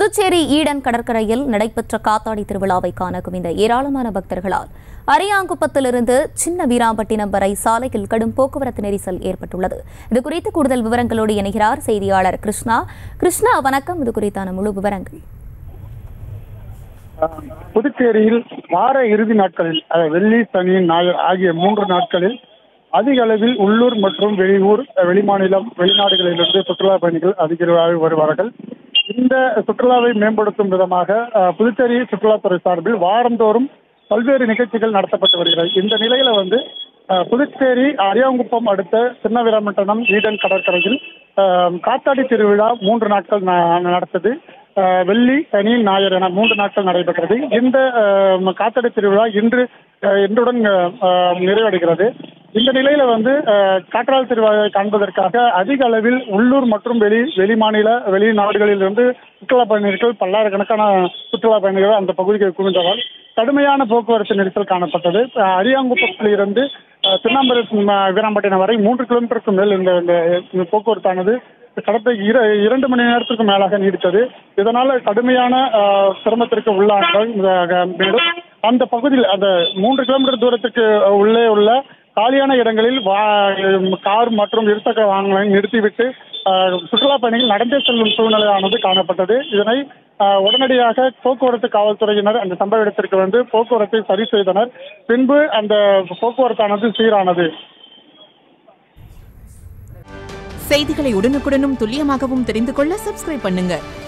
Puducherry Eden கடற்கரையில் நடைபெற்ற காத்தாடி திருவிழாவை காண குவிந்த ஏராளமான பக்தர்களால் அரியாங்குப்பத்திலிருந்து சின்ன வீராம்பட்டினம் வரை சாலையில் கடும் போக்குவரத்து நெரிசல் ஏற்பட்டுள்ளது இது குறித்து கூடுதல் விவரங்களோடு இணைகிறார் செய்தியாளர் கிருஷ்ணா கிருஷ்ணா வணக்கம் இது குறித்தான முழு விவரங்கள் புதுச்சேரியில் வார இறுதி நாட்களில் அதாவது வெள்ளி சனி ஞாயிறு ஆகிய மூன்று நாட்களில் அதிக அளவில் உள்ளூர் மற்றும் வெளியூர் வெளிமாநிலம் வெளிநாடுகளிலிருந்து சுற்றுலா பயணிகள் அதிக அளவில் வருவார்கள் இந்த சுற்றுலாவை மேம்படுத்தும் விதமாக அஹ், புதுச்சேரி சுற்றுலாத்துறை சார்பில் வாரந்தோறும் பல்வேறு நிகழ்ச்சிகள் நடத்தப்பட்டு வருகிறது இந்த நிலையில வந்து அஹ், புதுச்சேரி அரியாங்குப்பம் அடுத்த சின்ன வீராம்பட்டினம் ஈடன் கடற்கரையில் அஹ், காத்தாடி திருவிழா மூன்று நாட்கள் ந- நடத்தது அஹ், வெள்ளி சனி ஞாயிறு என மூன்று நாட்கள் நடைபெற்றது இந்த அஹ், காத்தாடி திருவிழா இன்று அஹ், இன்றுடன் அஹ், நிறைவடைகிறது இந்த நிலையில வந்து அஹ், காற்றால் திருவிழாவை காண்பதற்காக அதிக அளவில் உள்ளூர் மற்றும் வெளி வெளிமாநில வெளிநாடுகளிலிருந்து சுற்றுலா பயணிகள் பல்லாயிரக்கணக்கான சுற்றுலா பயணிகள் அந்த பகுதிக்கு குவிந்ததால் கடுமையான போக்குவரத்து நெரிசல் காணப்பட்டது அஹ், அரியாங்குப்பத்தில் இருந்து அஹ், திருவண்ணாமலை ம- வீராம்பட்டினம் வரை மூன்று கிலோமீட்டருக்கு மேல் இந்த இந்த இந்த போக்குவரத்தானது கடந்த இர இரண்டு மணி நேரத்திற்கு மேலாக நீடித்தது இதனால கடுமையான அஹ், சிரமத்திற்கு உள்ளார்கள் இந்த- மேலும் அந்த பகுதியில் அந்த மூன்று கிலோமீட்டர் தூரத்துக்கு உள்ளே உள்ள காலியான இடங்களில் வா- கார் மற்றும் இருசக்கர வாகனங்களை நிறுத்திவிட்டு அஹ், சுற்றுலா பயணிகள் நடந்தே செல்லும் சூழ்நிலையானது காணப்பட்டது இதனை அஹ், உடனடியாக போக்குவரத்து காவல்துறையினர் அந்த சம்பவ இடத்திற்கு வந்து போக்குவரத்தை சரி செய்தனர் பின்பு அந்த போக்குவரத்தானது சீரானது செய்திகளை உடனுக்குடனும் துல்லியமாகவும் தெரிந்து கொள்ள சப்ஸ்கிரைப் பண்ணுங்க